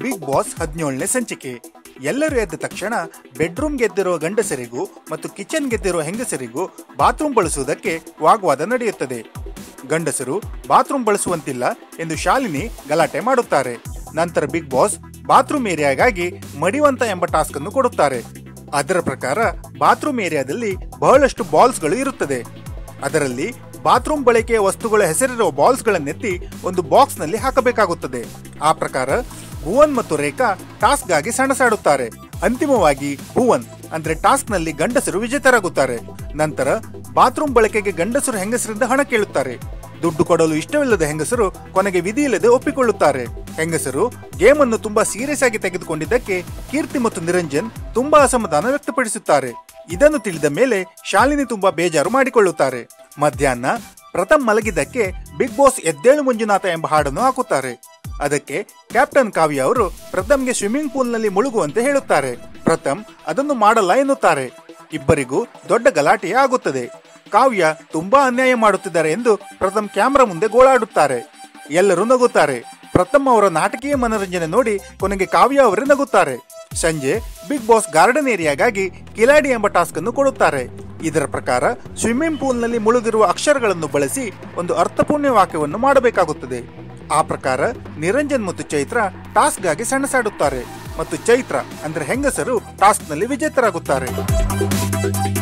big boss ಹದಿನೇಳನೇ ಸಂಚಿಕೆ ಎಲ್ಲರೂ ಎದ್ದ ತಕ್ಷಣ ಬೆಡ್ರೂಮ್ ಗೆದ್ದಿರುವ ಗಂಡಸರಿಗೂ ಮತ್ತು ಕಿಚನ್ ಗೆದ್ದಿರುವ ಹೆಂಗಸರಿಗೂ ಬಾತ್ರೂಮ್ ಬಳಸುವುದಕ್ಕೆ ವಾಗ್ವಾದ ನಡೆಯುತ್ತದೆ ಗಂಡಸರು ಬಾತ್ರೂಮ್ ಬಳಸುವಂತಿಲ್ಲ ಎಂದು ಶಾಲಿನಿ ಗಲಾಟೆ ಮಾಡುತ್ತಾರೆ ನಂತರ ಬಿಗ್ ಬಾಸ್ ಬಾತ್ರೂಮ್ ಏರಿಯಾಗಾಗಿ ಮಡಿವಂತ ಎಂಬ ಟಾಸ್ಕ್ ಅನ್ನು ಕೊಡುತ್ತಾರೆ ಅದರ ಪ್ರಕಾರ ಬಾತ್ರೂಮ್ ಏರಿಯಾದಲ್ಲಿ ಬಹಳಷ್ಟು ಬಾಲ್ಸ್ಗಳು ಇರುತ್ತದೆ ಅದರಲ್ಲಿ ಬಾತ್ರೂಮ್ ಬಳಕೆಯ ವಸ್ತುಗಳ ಹೆಸರಿರುವ ಬಾಲ್ಸ್ಗಳನ್ನೆತ್ತಿ ಒಂದು ಬಾಕ್ಸ್ ನಲ್ಲಿ ಹಾಕಬೇಕಾಗುತ್ತದೆ ಆ ಪ್ರಕಾರ ಭುವನ್ ಮತ್ತು ರೇಖಾ ಟಾಸ್ಕ್ ಗಾಗಿ ಸಣಸಾಡುತ್ತಾರೆ ಅಂತಿಮವಾಗಿ ಭುವನ್ ಅಂದ್ರೆ ಟಾಸ್ಕ್ ನಲ್ಲಿ ಗಂಡಸರು ವಿಜೇತರಾಗುತ್ತಾರೆ ನಂತರ ಬಾತ್ರೂಮ್ ಬಳಕೆಗೆ ಗಂಡಸರು ಹೆಂಗಸರಿಂದ ಹಣ ಕೇಳುತ್ತಾರೆ ದುಡ್ಡು ಕೊಡಲು ಇಷ್ಟವಿಲ್ಲದ ಹೆಂಗಸರು ಕೊನೆಗೆ ವಿಧಿ ಇಲ್ಲದೆ ಒಪ್ಪಿಕೊಳ್ಳುತ್ತಾರೆ ಹೆಂಗಸರು ಗೇಮ್ ಅನ್ನು ತುಂಬಾ ಸೀರಿಯಸ್ ಆಗಿ ತೆಗೆದುಕೊಂಡಿದ್ದಕ್ಕೆ ಕೀರ್ತಿ ಮತ್ತು ನಿರಂಜನ್ ತುಂಬಾ ಅಸಮಾಧಾನ ವ್ಯಕ್ತಪಡಿಸುತ್ತಾರೆ ಇದನ್ನು ತಿಳಿದ ಮೇಲೆ ಶಾಲಿನಿ ತುಂಬಾ ಬೇಜಾರು ಮಾಡಿಕೊಳ್ಳುತ್ತಾರೆ ಮಧ್ಯಾಹ್ನ ಪ್ರಥಮ್ ಮಲಗಿದ್ದಕ್ಕೆ ಬಿಗ್ ಬಾಸ್ ಎದ್ದೇಳು ಮಂಜುನಾಥ ಎಂಬ ಹಾಡನ್ನು ಹಾಕುತ್ತಾರೆ ಅದಕ್ಕೆ ಕ್ಯಾಪ್ಟನ್ ಕಾವ್ಯ ಅವರು ಪ್ರಥಮ್ಗೆ ಸ್ವಿಮ್ಮಿಂಗ್ ಪೂಲ್ ನಲ್ಲಿ ಮುಳುಗುವಂತೆ ಹೇಳುತ್ತಾರೆ ಪ್ರಥಮ್ ಅದನ್ನು ಮಾಡಲ್ಲ ಎನ್ನುತ್ತಾರೆ ಇಬ್ಬರಿಗೂ ದೊಡ್ಡ ಗಲಾಟೆಯೇ ಆಗುತ್ತದೆ ಕಾವ್ಯ ತುಂಬಾ ಅನ್ಯಾಯ ಮಾಡುತ್ತಿದ್ದಾರೆ ಎಂದು ಪ್ರಥಮ್ ಕ್ಯಾಮ್ರಾ ಮುಂದೆ ಗೋಳಾಡುತ್ತಾರೆ ಎಲ್ಲರೂ ನಗುತ್ತಾರೆ ಪ್ರಥಮ್ ಅವರ ನಾಟಕೀಯ ಮನೋರಂಜನೆ ನೋಡಿ ಕೊನೆಗೆ ಕಾವ್ಯ ಅವರೇ ನಗುತ್ತಾರೆ ಸಂಜೆ ಬಿಗ್ ಬಾಸ್ ಗಾರ್ಡನ್ ಏರಿಯಾಗಾಗಿ ಕಿಲಾಡಿ ಎಂಬ ಟಾಸ್ಕ್ ಅನ್ನು ಕೊಡುತ್ತಾರೆ ಇದರ ಪ್ರಕಾರ ಸ್ವಿಮ್ಮಿಂಗ್ ಪೂಲ್ ನಲ್ಲಿ ಮುಳುಗಿರುವ ಅಕ್ಷರಗಳನ್ನು ಬಳಸಿ ಒಂದು ಅರ್ಥಪೂರ್ಣ ವಾಕ್ಯವನ್ನು ಮಾಡಬೇಕಾಗುತ್ತದೆ ಆ ಪ್ರಕಾರ ನಿರಂಜನ್ ಮತ್ತು ಚೈತ್ರ ಟಾಸ್ಕ್ ಗಾಗಿ ಸಣ್ಣಸಾಡುತ್ತಾರೆ ಮತ್ತು ಚೈತ್ರ ಅಂದ್ರೆ ಹೆಂಗಸರು ಟಾಸ್ಕ್ ನಲ್ಲಿ ವಿಜೇತರಾಗುತ್ತಾರೆ